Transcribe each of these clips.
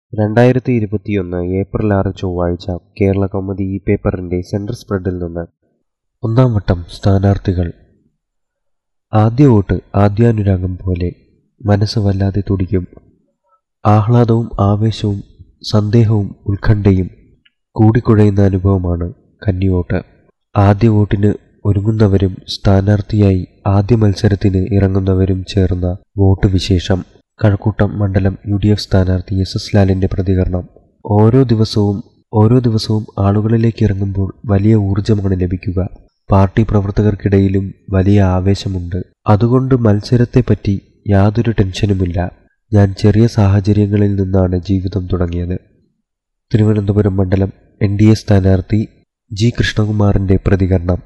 രണ്ടായിരത്തി ഇരുപത്തിയൊന്ന് ഏപ്രിൽ ആറ് ചൊവ്വാഴ്ച കേരള കൗമുദി ഈ പേപ്പറിന്റെ സെൻട്രൽ സ്പ്രെഡിൽ നിന്ന് ഒന്നാം വട്ടം സ്ഥാനാർത്ഥികൾ ആദ്യ വോട്ട് ആദ്യാനുരാഗം പോലെ മനസ്സ് വല്ലാതെ തുടിക്കും ആഹ്ലാദവും ആവേശവും സന്ദേഹവും ഉത്കണ്ഠയും കൂടിക്കുഴയുന്ന അനുഭവമാണ് കന്നിവോട്ട് ആദ്യ വോട്ടിന് ഒരുങ്ങുന്നവരും സ്ഥാനാർത്ഥിയായി ആദ്യ മത്സരത്തിന് ഇറങ്ങുന്നവരും ചേർന്ന വോട്ട് വിശേഷം കഴക്കൂട്ടം മണ്ഡലം യു ഡി എഫ് സ്ഥാനാർത്ഥി എസ് എസ് ലാലിന്റെ പ്രതികരണം ഓരോ ദിവസവും ഓരോ ദിവസവും ആളുകളിലേക്ക് ഇറങ്ങുമ്പോൾ വലിയ ഊർജമാണ് ലഭിക്കുക പാർട്ടി പ്രവർത്തകർക്കിടയിലും വലിയ ആവേശമുണ്ട് അതുകൊണ്ട് മത്സരത്തെപ്പറ്റി യാതൊരു ടെൻഷനുമില്ല ഞാൻ ചെറിയ സാഹചര്യങ്ങളിൽ നിന്നാണ് ജീവിതം തുടങ്ങിയത് തിരുവനന്തപുരം മണ്ഡലം എൻ ഡി എ സ്ഥാനാർത്ഥി ജി കൃഷ്ണകുമാറിന്റെ പ്രതികരണം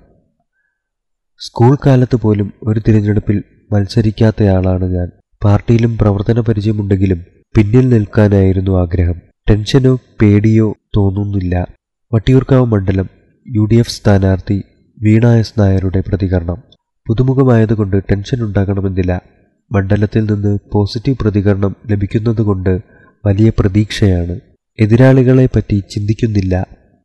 സ്കൂൾ കാലത്ത് പോലും ഒരു തിരഞ്ഞെടുപ്പിൽ മത്സരിക്കാത്തയാളാണ് ഞാൻ പാർട്ടിയിലും പ്രവർത്തന പരിചയമുണ്ടെങ്കിലും പിന്നിൽ നിൽക്കാനായിരുന്നു ആഗ്രഹം ടെൻഷനോ പേടിയോ തോന്നുന്നില്ല വട്ടിയൂർക്കാവ് മണ്ഡലം യു ഡി എഫ് സ്ഥാനാർത്ഥി വീണ എസ് നായരുടെ പ്രതികരണം പുതുമുഖമായതുകൊണ്ട് ടെൻഷൻ ഉണ്ടാകണമെന്നില്ല മണ്ഡലത്തിൽ നിന്ന് പോസിറ്റീവ് പ്രതികരണം ലഭിക്കുന്നതുകൊണ്ട് വലിയ പ്രതീക്ഷയാണ് എതിരാളികളെ പറ്റി ചിന്തിക്കുന്നില്ല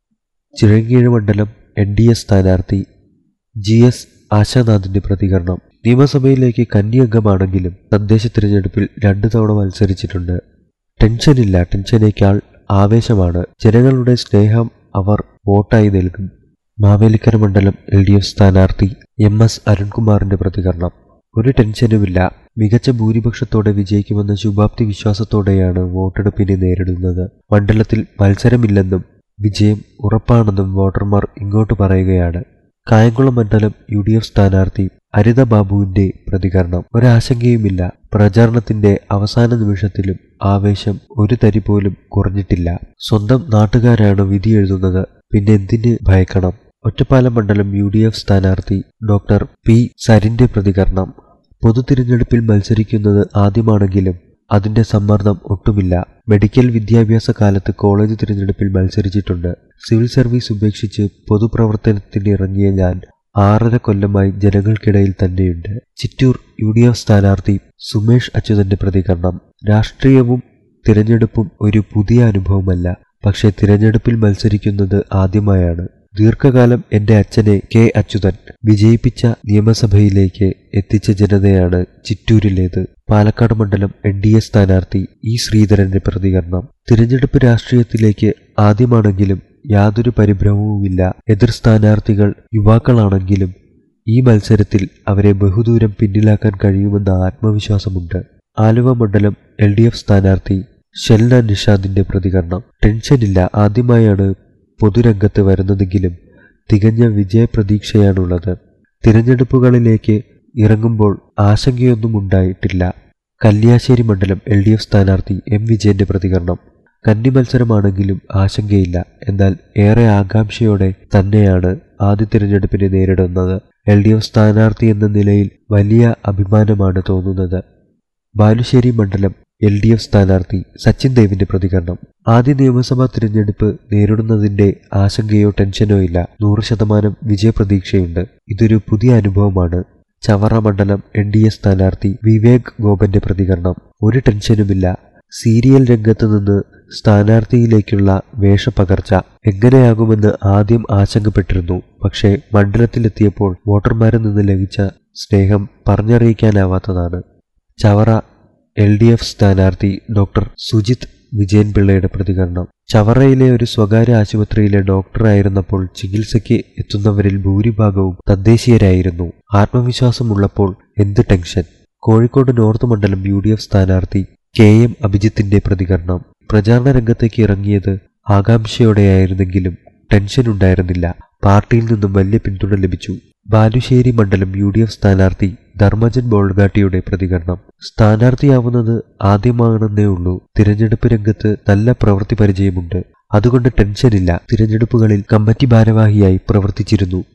ചിഴങ്ങീഴ് മണ്ഡലം എൻ ഡി എ സ്ഥാനാർത്ഥി ജി എസ് ആശാനാഥിന്റെ പ്രതികരണം നിയമസഭയിലേക്ക് കന്നി അംഗമാണെങ്കിലും തദ്ദേശ തിരഞ്ഞെടുപ്പിൽ രണ്ടു തവണ മത്സരിച്ചിട്ടുണ്ട് ടെൻഷനില്ല ടെൻഷനേക്കാൾ ആവേശമാണ് ജനങ്ങളുടെ സ്നേഹം അവർ വോട്ടായി നൽകും മാവേലിക്കര മണ്ഡലം എൽ ഡി എഫ് സ്ഥാനാർത്ഥി എം എസ് അരുൺകുമാറിന്റെ പ്രതികരണം ഒരു ടെൻഷനുമില്ല മികച്ച ഭൂരിപക്ഷത്തോടെ വിജയിക്കുമെന്ന ശുഭാപ്തി വിശ്വാസത്തോടെയാണ് വോട്ടെടുപ്പിനെ നേരിടുന്നത് മണ്ഡലത്തിൽ മത്സരമില്ലെന്നും വിജയം ഉറപ്പാണെന്നും വോട്ടർമാർ ഇങ്ങോട്ട് പറയുകയാണ് കായംകുളം മണ്ഡലം യു ഡി എഫ് സ്ഥാനാർത്ഥി അരിത ബാബുവിന്റെ പ്രതികരണം ഒരാശങ്കയുമില്ല പ്രചാരണത്തിന്റെ അവസാന നിമിഷത്തിലും ആവേശം ഒരു തരി പോലും കുറഞ്ഞിട്ടില്ല സ്വന്തം നാട്ടുകാരാണ് വിധി എഴുതുന്നത് പിന്നെ എന്തിന് ഭയക്കണം ഒറ്റപ്പാലം മണ്ഡലം യു ഡി എഫ് സ്ഥാനാർത്ഥി ഡോക്ടർ പി സരിന്റെ പ്രതികരണം പൊതു തിരഞ്ഞെടുപ്പിൽ മത്സരിക്കുന്നത് ആദ്യമാണെങ്കിലും അതിന്റെ സമ്മർദ്ദം ഒട്ടുമില്ല മെഡിക്കൽ വിദ്യാഭ്യാസ കാലത്ത് കോളേജ് തിരഞ്ഞെടുപ്പിൽ മത്സരിച്ചിട്ടുണ്ട് സിവിൽ സർവീസ് ഉപേക്ഷിച്ച് പൊതുപ്രവർത്തനത്തിന് ഇറങ്ങിയ ഞാൻ ആറര കൊല്ലമായി ജനങ്ങൾക്കിടയിൽ തന്നെയുണ്ട് ചിറ്റൂർ യു ഡി എഫ് സ്ഥാനാർത്ഥി സുമേഷ് അച്യുതന്റെ പ്രതികരണം രാഷ്ട്രീയവും തിരഞ്ഞെടുപ്പും ഒരു പുതിയ അനുഭവമല്ല പക്ഷേ തിരഞ്ഞെടുപ്പിൽ മത്സരിക്കുന്നത് ആദ്യമായാണ് ദീർഘകാലം എന്റെ അച്ഛനെ കെ അച്യുതൻ വിജയിപ്പിച്ച നിയമസഭയിലേക്ക് എത്തിച്ച ജനതയാണ് ചിറ്റൂരിലേത് പാലക്കാട് മണ്ഡലം എൻ ഡി എ സ്ഥാനാർത്ഥി ഇ ശ്രീധരന്റെ പ്രതികരണം തിരഞ്ഞെടുപ്പ് രാഷ്ട്രീയത്തിലേക്ക് ആദ്യമാണെങ്കിലും യാതൊരു പരിഭ്രമവുമില്ല എതിർ സ്ഥാനാർത്ഥികൾ യുവാക്കളാണെങ്കിലും ഈ മത്സരത്തിൽ അവരെ ബഹുദൂരം പിന്നിലാക്കാൻ കഴിയുമെന്ന ആത്മവിശ്വാസമുണ്ട് ആലുവ മണ്ഡലം എൽ ഡി എഫ് സ്ഥാനാർത്ഥി ഷെൽന നിഷാദിന്റെ പ്രതികരണം ടെൻഷനില്ല ആദ്യമായാണ് പൊതുരംഗത്ത് വരുന്നതെങ്കിലും തികഞ്ഞ വിജയപ്രതീക്ഷയാണുള്ളത് തിരഞ്ഞെടുപ്പുകളിലേക്ക് ഇറങ്ങുമ്പോൾ ആശങ്കയൊന്നും ഉണ്ടായിട്ടില്ല കല്യാശ്ശേരി മണ്ഡലം എൽ ഡി എഫ് സ്ഥാനാർത്ഥി എം വിജയന്റെ പ്രതികരണം കന്നി മത്സരമാണെങ്കിലും ആശങ്കയില്ല എന്നാൽ ഏറെ ആകാംക്ഷയോടെ തന്നെയാണ് ആദ്യ തിരഞ്ഞെടുപ്പിനെ നേരിടുന്നത് എൽ ഡി എഫ് സ്ഥാനാർത്ഥി എന്ന നിലയിൽ വലിയ അഭിമാനമാണ് തോന്നുന്നത് ബാലുശ്ശേരി മണ്ഡലം എൽ ഡി എഫ് സ്ഥാനാർത്ഥി സച്ചിൻ ദേവിന്റെ പ്രതികരണം ആദ്യ നിയമസഭാ തിരഞ്ഞെടുപ്പ് നേരിടുന്നതിന്റെ ആശങ്കയോ ടെൻഷനോ ഇല്ല നൂറ് ശതമാനം വിജയപ്രതീക്ഷയുണ്ട് ഇതൊരു പുതിയ അനുഭവമാണ് ചവറ മണ്ഡലം എൻ ഡി എ സ്ഥാനാർത്ഥി വിവേക് ഗോപന്റെ പ്രതികരണം ഒരു ടെൻഷനുമില്ല സീരിയൽ രംഗത്ത് നിന്ന് സ്ഥാനാർത്ഥിയിലേക്കുള്ള വേഷപ്പകർച്ച എങ്ങനെയാകുമെന്ന് ആദ്യം ആശങ്കപ്പെട്ടിരുന്നു പക്ഷേ മണ്ഡലത്തിലെത്തിയപ്പോൾ വോട്ടർമാരിൽ നിന്ന് ലഭിച്ച സ്നേഹം പറഞ്ഞറിയിക്കാനാവാത്തതാണ് ചവറ എൽ ഡി എഫ് സ്ഥാനാർത്ഥി ഡോക്ടർ സുജിത് വിജയൻ പിള്ളയുടെ പ്രതികരണം ചവറയിലെ ഒരു സ്വകാര്യ ആശുപത്രിയിലെ ഡോക്ടറായിരുന്നപ്പോൾ ചികിത്സയ്ക്ക് എത്തുന്നവരിൽ ഭൂരിഭാഗവും തദ്ദേശീയരായിരുന്നു ആത്മവിശ്വാസമുള്ളപ്പോൾ എന്ത് ടെൻഷൻ കോഴിക്കോട് നോർത്ത് മണ്ഡലം യു ഡി എഫ് സ്ഥാനാർത്ഥി കെ എം അഭിജിത്തിന്റെ പ്രതികരണം പ്രചാരണ രംഗത്തേക്ക് ഇറങ്ങിയത് ആകാംക്ഷയോടെയായിരുന്നെങ്കിലും ടെൻഷൻ ഉണ്ടായിരുന്നില്ല പാർട്ടിയിൽ നിന്നും വലിയ പിന്തുണ ലഭിച്ചു ബാലുശ്ശേരി മണ്ഡലം യു ഡി എഫ് സ്ഥാനാർത്ഥി ധർമ്മജൻ ബോൾഗാട്ടിയുടെ പ്രതികരണം സ്ഥാനാർത്ഥിയാവുന്നത് ആദ്യമാണെന്നേ ഉള്ളൂ തിരഞ്ഞെടുപ്പ് രംഗത്ത് നല്ല പ്രവൃത്തി പരിചയമുണ്ട് അതുകൊണ്ട് ടെൻഷനില്ല തിരഞ്ഞെടുപ്പുകളിൽ കമ്മിറ്റി ഭാരവാഹിയായി പ്രവർത്തിച്ചിരുന്നു